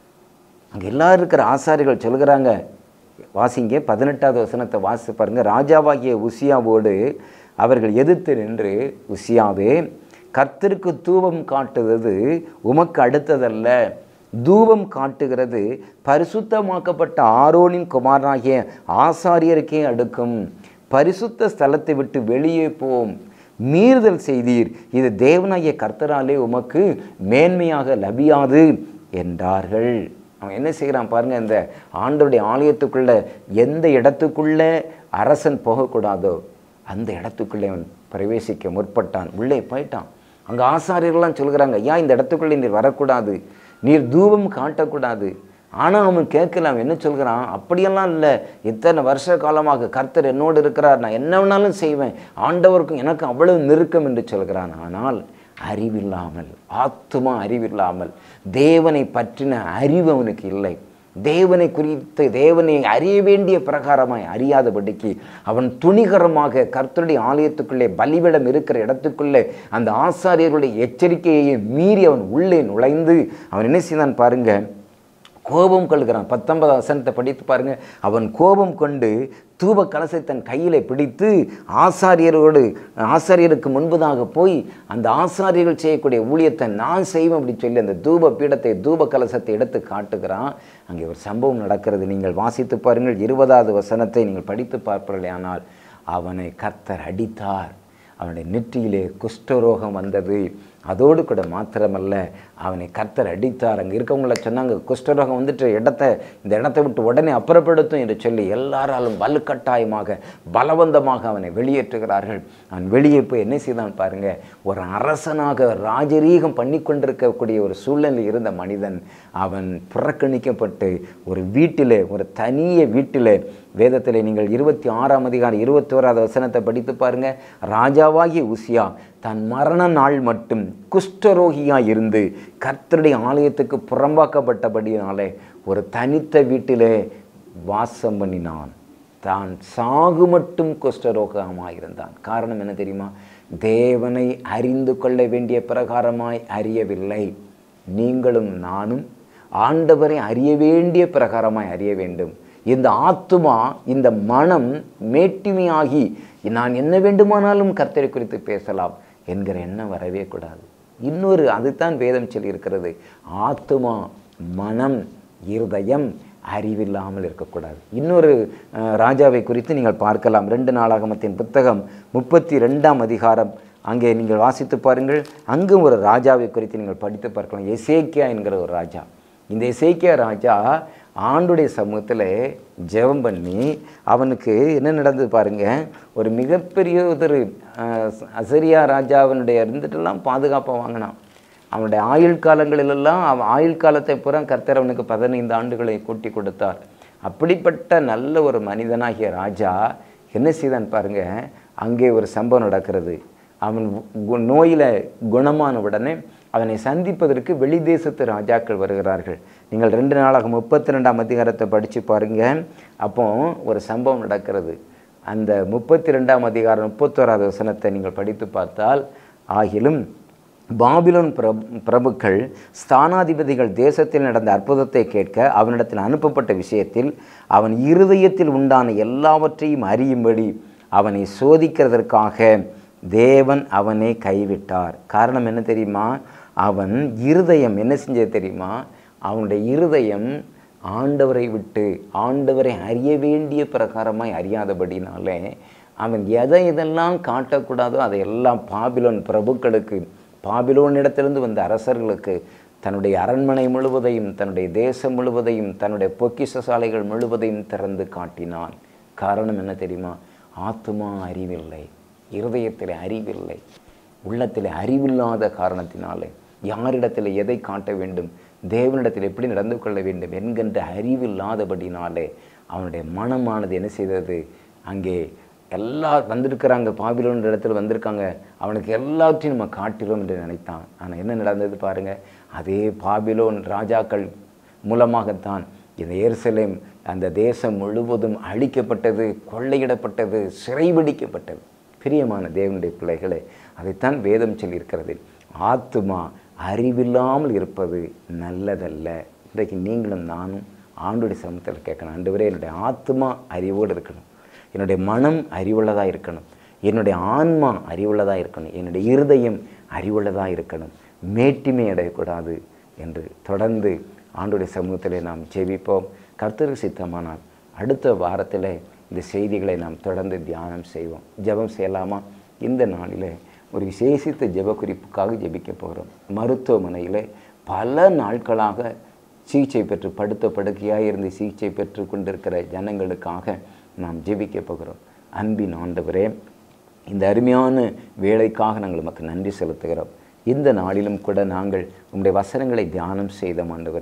A: அங்கே எல்லாரும் இருக்கிற ஆசாரிகள் சொல்கிறாங்க வாசிங்க பதினெட்டாவது வசனத்தை வாசி பாருங்க ராஜாவாகிய உசியாவோடு அவர்கள் எதிர்த்து நின்று உசியாவே கர்த்தருக்கு தூபம் காட்டுவது உமக்கு அடுத்ததல்ல தூபம் காட்டுகிறது பரிசுத்தமாக்கப்பட்ட ஆரோனின் குமாரனாகிய ஆசாரியருக்கே அடுக்கும் பரிசுத்த ஸ்தலத்தை விட்டு வெளியே போம் மீறுதல் செய்தீர் இது தேவனாகிய கர்த்தராலே உமக்கு மேன்மையாக லபியாது என்றார்கள் அவன் என்ன செய்கிறான் பாருங்க இந்த ஆண்டோடைய ஆலயத்துக்குள்ள எந்த இடத்துக்குள்ள அரசன் போகக்கூடாதோ அந்த இடத்துக்குள்ளே அவன் பிரவேசிக்க முற்பட்டான் உள்ளே போயிட்டான் அங்கே ஆசாரியர்கள்லாம் சொல்கிறாங்க ஐயா இந்த இடத்துக்குள்ளே நீர் வரக்கூடாது நீர் தூபம் காட்டக்கூடாது ஆனால் அவன் கேட்கல அவன் என்ன சொல்கிறான் அப்படியெல்லாம் இல்லை இத்தனை வருஷ காலமாக கர்த்தர் என்னோடு இருக்கிறார் நான் என்ன வேணாலும் செய்வேன் ஆண்டவருக்கும் எனக்கு அவ்வளவு நெருக்கம் என்று சொல்கிறான் ஆனால் அறிவில்லாமல் ஆத்துமா அறிவில்லாமல் தேவனை பற்றின அறிவு அவனுக்கு இல்லை தேவனை குறித்து தேவனை அறிய வேண்டிய பிரகாரமாய் அறியாதபடிக்கு அவன் துணிகரமாக கர்த்தருடைய ஆலயத்துக்குள்ளே பலிவிடம் இருக்கிற இடத்துக்குள்ளே அந்த ஆசாரியர்களுடைய எச்சரிக்கையை மீறி அவன் உள்ளே நுழைந்து அவன் என்ன செய்தான் பாருங்க கோபம் கொள்கிறான் பத்தொன்பதாம் வசனத்தை படித்து பாருங்க அவன் கோபம் கொண்டு தூப கலசை தன் கையிலே பிடித்து ஆசாரியரோடு ஆசாரியருக்கு முன்பதாக போய் அந்த ஆசாரியர்கள் செய்யக்கூடிய ஊழியத்தை நான் செய்வேன் அப்படி சொல்லி அந்த தூப பீடத்தை தூப கலசத்தை எடுத்து காட்டுகிறான் அங்கே ஒரு சம்பவம் நடக்கிறது நீங்கள் வாசித்து பாருங்கள் இருபதாவது வசனத்தை நீங்கள் படித்து பார்ப்பீர்களே ஆனால் அவனை கர்த்தர் அடித்தார் அவனுடைய நெற்றியிலே குஷ்டரோகம் வந்தது அதோடு கூட மாத்திரமல்ல அவனை கர்த்தர் அடித்தார் அங்கே இருக்கவங்கள சொன்னாங்க குஷ்டரோகம் வந்துட்டு இடத்த இந்த இடத்தை விட்டு உடனே அப்புறப்படுத்தும் என்று சொல்லி எல்லாராலும் வலுக்கட்டாயமாக பலவந்தமாக அவனை வெளியேற்றுகிறார்கள் அவன் வெளியே போய் என்ன செய்தான் பாருங்க ஒரு அரசனாக ராஜரீகம் பண்ணி கொண்டிருக்கக்கூடிய ஒரு சூழ்நிலை இருந்த மனிதன் அவன் புறக்கணிக்கப்பட்டு ஒரு வீட்டிலே ஒரு தனிய வீட்டிலே வேதத்தில் நீங்கள் இருபத்தி ஆறாம் அதிகாரம் இருபத்தோராவது வசனத்தை படித்து பாருங்க ராஜாவாகிய உசியா தன் மரண நாள் மட்டும் குஷ்டரோகியாக இருந்து கர்த்தருடைய ஆலயத்துக்கு புறம்பாக்கப்பட்டபடியினாலே ஒரு தனித்த வீட்டிலே வாசம் பண்ணினான் தான் சாகு மட்டும் குஷ்டரோகமாக இருந்தான் காரணம் என்ன தெரியுமா தேவனை அறிந்து கொள்ள வேண்டிய பிரகாரமாய் அறியவில்லை நீங்களும் நானும் ஆண்டவரை அறிய வேண்டிய பிரகாரமாய் அறிய வேண்டும் இந்த ஆத்துமா இந்த மனம் மேட்டிமையாகி நான் என்ன வேண்டுமானாலும் கர்த்தரை குறித்து பேசலாம் என்கிற எண்ணம் வரவே கூடாது இன்னொரு அதுதான் வேதம் சொல்லியிருக்கிறது ஆத்துமா மனம் இருதயம் அறிவில்லாமல் இருக்கக்கூடாது இன்னொரு அஹ், ராஜாவை குறித்து நீங்கள் பார்க்கலாம் ரெண்டு நாளாகமத்தின் புத்தகம் முப்பத்தி ரெண்டாம் அதிகாரம் அங்கே நீங்கள் வாசித்து பாருங்கள் அங்கும் ஒரு ராஜாவை குறித்து நீங்கள் படித்து பார்க்கலாம் எசேக்கியா என்கிற ஒரு ராஜா இந்த எசேக்கியா ராஜா ஆண்டுடைய சமூகத்தில் ஜெபம் பண்ணி அவனுக்கு என்ன நடந்தது பாருங்க ஒரு மிகப்பெரிய ஒரு அஹ், அசரியா ராஜாவினுடைய இருந்துட்டெல்லாம் பாதுகாப்பாக வாங்கினான் அவனுடைய ஆயுள் காலங்களிலெல்லாம் அவன் ஆயுள் காலத்தை பூரா கர்த்தர் அவனுக்கு பதினைந்து ஆண்டுகளை கூட்டி கொடுத்தார் அப்படிப்பட்ட நல்ல ஒரு மனிதனாகிய ராஜா என்ன செய்தான் பாருங்க அங்கே ஒரு சம்பவம் நடக்கிறது அவன் கு- நோயில குணமான உடனே அவனை சந்திப்பதற்கு வெளி தேசத்து ராஜாக்கள் வருகிறார்கள் நீங்கள் ரெண்டு நாளாக முப்பத்தி ரெண்டாம் அதிகாரத்தை படித்து பாருங்க அப்போ ஒரு சம்பவம் நடக்கிறது அந்த முப்பத்தி ரெண்டாம் அதிகாரம் முப்பத்தோராவது வசனத்தை நீங்கள் படித்து பார்த்தால் ஆகிலும் பாபிலோன் பிரபு பிரபுக்கள் ஸ்தானாதிபதிகள் தேசத்தில் நடந்த அற்புதத்தை கேட்க அவனிடத்தில் அனுப்பப்பட்ட விஷயத்தில் அவன் இருதயத்தில் உண்டான எல்லாவற்றையும் அறியும்படி அவனை சோதிக்கிறதற்காக தேவன் அவனை கைவிட்டார் காரணம் என்ன தெரியுமா அவன் இருதயம் என்ன செஞ்சது தெரியுமா அவனுடைய இருதயம் ஆண்டவரை விட்டு ஆண்டவரை அறிய வேண்டிய பிரகாரமாய் அறியாதபடினாலே அவன் எதை எதெல்லாம் காட்டக்கூடாதோ அதையெல்லாம் பாபிலோன் பிரபுக்களுக்கு பாபிலோனிடத்திலிருந்து வந்த அரசர்களுக்கு தன்னுடைய அரண்மனை முழுவதையும் தன்னுடைய தேசம் முழுவதையும் தன்னுடைய பொக்கிஷ சாலைகள் முழுவதையும் திறந்து காட்டினான் காரணம் என்ன தெரியுமா ஆத்துமா அறிவில்லை இருதயத்தில் அறிவில்லை உள்ளத்தில் அறிவில்லாத காரணத்தினாலே யாரிடத்தில் எதை காட்ட வேண்டும் தேவனிடத்தில் எப்படி நடந்து கொள்ள வேண்டும் என்கின்ற அறிவில்லாதபடினாலே அவனுடைய மனமானது என்ன செய்தது அங்கே எல்லா வந்திருக்கிறாங்க பாபிலோன் இடத்துல வந்திருக்காங்க அவனுக்கு எல்லாவற்றையும் நம்ம காட்டுகிறோம் என்று நினைத்தான் ஆனால் என்ன நடந்தது பாருங்க அதே பாபிலோன் ராஜாக்கள் மூலமாகத்தான் இந்த எருசலேம் அந்த தேசம் முழுவதும் அழிக்கப்பட்டது கொள்ளையிடப்பட்டது சிறைபிடிக்கப்பட்டது பிரியமான தேவனுடைய பிள்ளைகளே அதைத்தான் வேதம் சொல்லியிருக்கிறது ஆத்துமா அறிவில்லாமல் இருப்பது நல்லதல்ல இன்றைக்கு நீங்களும் நானும் ஆண்டுடைய சமூகத்தில் கேட்கணும் ஆண்டவரே என்னுடைய ஆத்துமா அறிவோடு இருக்கணும் என்னுடைய மனம் அறிவுள்ளதாக இருக்கணும் என்னுடைய ஆன்மா அறிவுள்ளதாக இருக்கணும் என்னுடைய இருதயம் அறிவுள்ளதாக இருக்கணும் மேட்டிமை அடையக்கூடாது என்று தொடர்ந்து ஆண்டுடைய சமூகத்திலே நாம் ஜெபிப்போம் கர்த்தருக்கு சித்தமானால் அடுத்த வாரத்தில் இந்த செய்திகளை நாம் தொடர்ந்து தியானம் செய்வோம் ஜெபம் செய்யலாமா இந்த நாளில் ஒரு விசேஷித்த ஜெப குறிப்புக்காக ஜெபிக்க போகிறோம் மருத்துவமனையில் பல நாட்களாக சிகிச்சை பெற்று படுத்த படுக்கையாக இருந்து சிகிச்சை பெற்று கொண்டிருக்கிற ஜனங்களுக்காக நாம் ஜெபிக்க போகிறோம் அன்பின் ஆண்டவரே இந்த அருமையான வேலைக்காக நாங்கள் உமக்கு நன்றி செலுத்துகிறோம் இந்த நாளிலும் கூட நாங்கள் உம்முடைய வசனங்களை தியானம் செய்தோம் ஆண்டவரே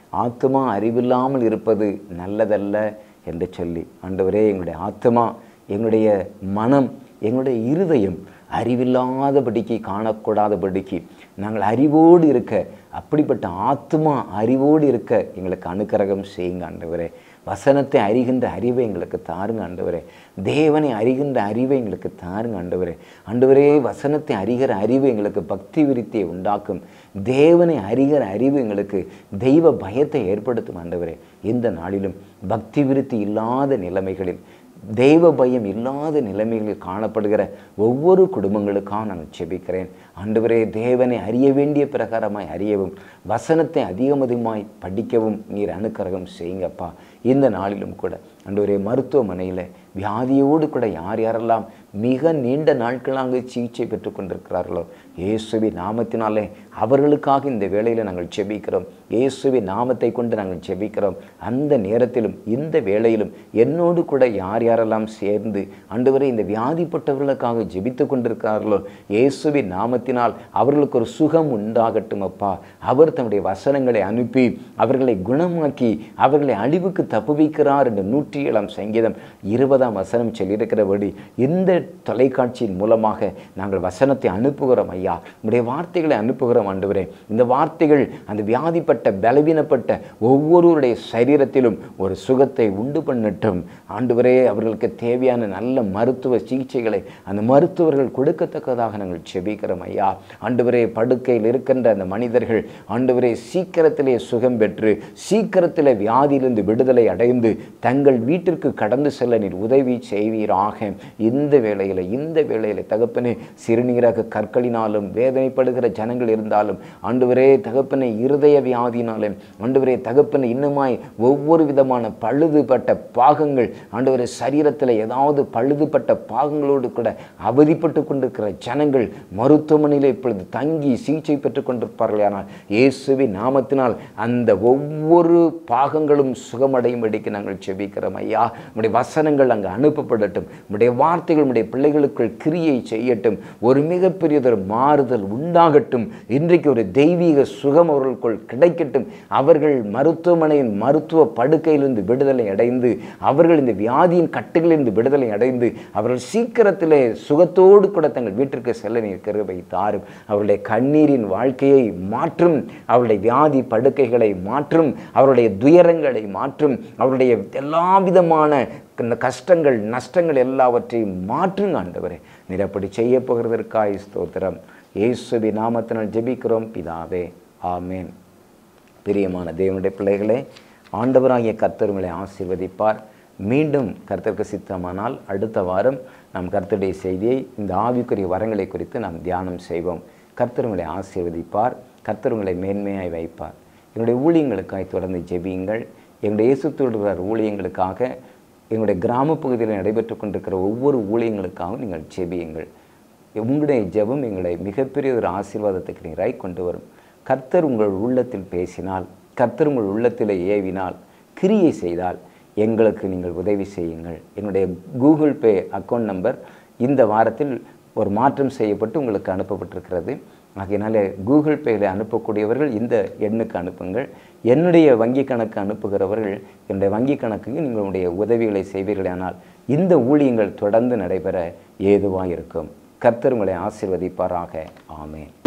A: ஆத்மா அறிவில்லாமல் இருப்பது நல்லதல்ல என்று சொல்லி ஆண்டவரே எங்களுடைய ஆத்மா எங்களுடைய மனம் எங்களுடைய இருதயம் அறிவில்லாதபடிக்கு காணக்கூடாதபடிக்கு நாங்கள் அறிவோடு இருக்க அப்படிப்பட்ட ஆத்மா அறிவோடு இருக்க எங்களுக்கு அனுக்கிரகம் செய்யுங்க ஆண்டவரே வசனத்தை அறிகின்ற அறிவை எங்களுக்கு தாருங்க ஆண்டவரே தேவனை அறிகின்ற அறிவை எங்களுக்கு தாருங்க ஆண்டவரே ஆண்டவரே வசனத்தை அறிகிற அறிவு எங்களுக்கு பக்தி விருத்தியை உண்டாக்கும் தேவனை அறிகிற அறிவு எங்களுக்கு தெய்வ பயத்தை ஏற்படுத்தும் ஆண்டவரே இந்த நாளிலும் பக்தி விருத்தி இல்லாத நிலைமைகளில் தெய்வ பயம் இல்லாத நிலைமைகளில் காணப்படுகிற ஒவ்வொரு குடும்பங்களுக்காக நான் செபிக்கிறேன் ஆண்டவரே தேவனை அறிய வேண்டிய பிரகாரமாய் அறியவும் வசனத்தை அதிகம் அதிகமாய் படிக்கவும் நீர் அனுக்கிரகம் செய்யுங்கப்பா இந்த நாளிலும் கூட ஆண்டவரே மருத்துவமனையில் வியாதியோடு கூட யார் யாரெல்லாம் மிக நீண்ட நாட்களாக சிகிச்சை பெற்று கொண்டிருக்கிறார்களோ இயேசுவி நாமத்தினாலே அவர்களுக்காக இந்த வேளையில் நாங்கள் செபிக்கிறோம் இயேசுவி நாமத்தை கொண்டு நாங்கள் செபிக்கிறோம் அந்த நேரத்திலும் இந்த வேளையிலும் என்னோடு கூட யார் யாரெல்லாம் சேர்ந்து ஆண்டவரே இந்த வியாதிப்பட்டவர்களுக்காக ஜெபித்து கொண்டிருக்கிறார்களோ இயேசுவி நாமத்தினால் அவர்களுக்கு ஒரு சுகம் உண்டாகட்டும் அப்பா அவர் தம்முடைய வசனங்களை அனுப்பி அவர்களை குணமாக்கி அவர்களை அழிவுக்கு தப்புவிக்கிறார் என்ற நூற்றி ஏழாம் சங்கீதம் இருபதாம் வசனம் சொல்லியிருக்கிறபடி இந்த தொலைக்காட்சியின் மூலமாக நாங்கள் வசனத்தை அனுப்புகிறோம் ஐயா உடைய வார்த்தைகளை அனுப்புகிறோம் ஆண்டவரே இந்த வார்த்தைகள் அந்த வியாதிப்பட்ட பலவீனப்பட்ட ஒவ்வொருவருடைய சரீரத்திலும் ஒரு சுகத்தை உண்டு பண்ணட்டும் ஆண்டவரே அவர்களுக்கு தேவையான நல்ல மருத்துவ சிகிச்சைகளை அந்த மருத்துவர்கள் கொடுக்கத்தக்கதாக நாங்கள் செபிக்கிறோம் ஐயா ஆண்டவரே படுக்கையில் இருக்கின்ற அந்த மனிதர்கள் ஆண்டவரே சீக்கிரத்திலே சுகம் பெற்று சீக்கிரத்தில் வியாதியிலிருந்து விடுதலை அடைந்து தங்கள் வீட்டிற்கு கடந்து செல்ல நீர் உதவி செய்வீராக இந்த வேளையில் இந்த வேளையில் தகப்பனே சிறுநீரக கற்களினாலும் வேதனைப்படுகிற ஜனங்கள் இருந்தாலும் ஆண்டவரே தகப்பனை இருதய வியாதினாலும் ஆண்டவரே தகப்பனை இன்னுமாய் ஒவ்வொரு விதமான பழுதுபட்ட பாகங்கள் ஆண்டவரே சரீரத்தில் ஏதாவது பழுதுபட்ட பாகங்களோடு கூட அவதிப்பட்டு கொண்டிருக்கிற ஜனங்கள் மருத்துவமனையில் இப்பொழுது தங்கி சிகிச்சை பெற்றுக் கொண்டிருப்பார்கள் ஆனால் இயேசுவின் நாமத்தினால் அந்த ஒவ்வொரு பாகங்களும் சுகமடையும்படிக்கு நாங்கள் செபிக்கிறோம் ஐயா உடைய வசனங்கள் அங்கே அனுப்பப்படட்டும் உடைய வார்த்தைகள் உடைய பிள்ளைகளுக்குள் கிரியை செய்யட்டும் ஒரு மிகப்பெரியதொரு மாறுதல் உண்டாகட்டும் இன்றைக்கு ஒரு தெய்வீக சுகம் அவர்களுக்குள் கிடைக்கட்டும் அவர்கள் மருத்துவமனையின் மருத்துவ படுக்கையிலிருந்து விடுதலை அடைந்து அவர்கள் இந்த வியாதியின் கட்டுகளிலிருந்து விடுதலை அடைந்து அவர்கள் சீக்கிரத்திலே சுகத்தோடு கூட தங்கள் வீட்டிற்கு செல்ல நீர் கிருபை தாரும் அவருடைய கண்ணீரின் வாழ்க்கையை மாற்றும் அவருடைய வியாதி படுக்கைகளை மாற்றும் அவருடைய துயரங்களை மாற்றும் அவருடைய எல்லா விதமான இந்த கஷ்டங்கள் நஷ்டங்கள் எல்லாவற்றையும் மாற்றுங்க ஆண்டவரே நீர் அப்படி செய்ய போகிறதற்காய் ஸ்தோத்திரம் இயேசுவி நாமத்தினால் ஜெபிக்கிறோம் பிதாவே ஆமேன் பிரியமான தேவனுடைய பிள்ளைகளே ஆண்டவராகிய கர்த்தர் உங்களை ஆசீர்வதிப்பார் மீண்டும் கர்த்தருக்கு சித்தமானால் அடுத்த வாரம் நாம் கர்த்தருடைய செய்தியை இந்த ஆவிக்குரிய வரங்களை குறித்து நாம் தியானம் செய்வோம் கர்த்தர் உங்களை ஆசீர்வதிப்பார் கர்த்தர் உங்களை மேன்மையாய் வைப்பார் என்னுடைய ஊழியங்களுக்காய் தொடர்ந்து ஜெபியுங்கள் எங்களுடைய இயேசு தொடுகிறார் ஊழியங்களுக்காக எங்களுடைய கிராம பகுதியில் நடைபெற்று கொண்டிருக்கிற ஒவ்வொரு ஊழியங்களுக்காகவும் நீங்கள் ஜெபியுங்கள் உங்களுடைய ஜெபம் எங்களை மிகப்பெரிய ஒரு ஆசீர்வாதத்துக்கு நீராய் கொண்டு வரும் கர்த்தர் உங்கள் உள்ளத்தில் பேசினால் கர்த்தர் உங்கள் உள்ளத்தில் ஏவினால் கிரியை செய்தால் எங்களுக்கு நீங்கள் உதவி செய்யுங்கள் என்னுடைய கூகுள் பே அக்கௌண்ட் நம்பர் இந்த வாரத்தில் ஒரு மாற்றம் செய்யப்பட்டு உங்களுக்கு அனுப்பப்பட்டிருக்கிறது ஆகையினால கூகுள் பேயில் அனுப்பக்கூடியவர்கள் இந்த எண்ணுக்கு அனுப்புங்கள் என்னுடைய வங்கி கணக்கு அனுப்புகிறவர்கள் என்னுடைய வங்கி கணக்குக்கு நீங்களுடைய உதவிகளை செய்வீர்களானால் இந்த ஊழியங்கள் தொடர்ந்து நடைபெற ஏதுவாக இருக்கும் கர்த்தர் உங்களை ஆசீர்வதிப்பாராக ஆமேன்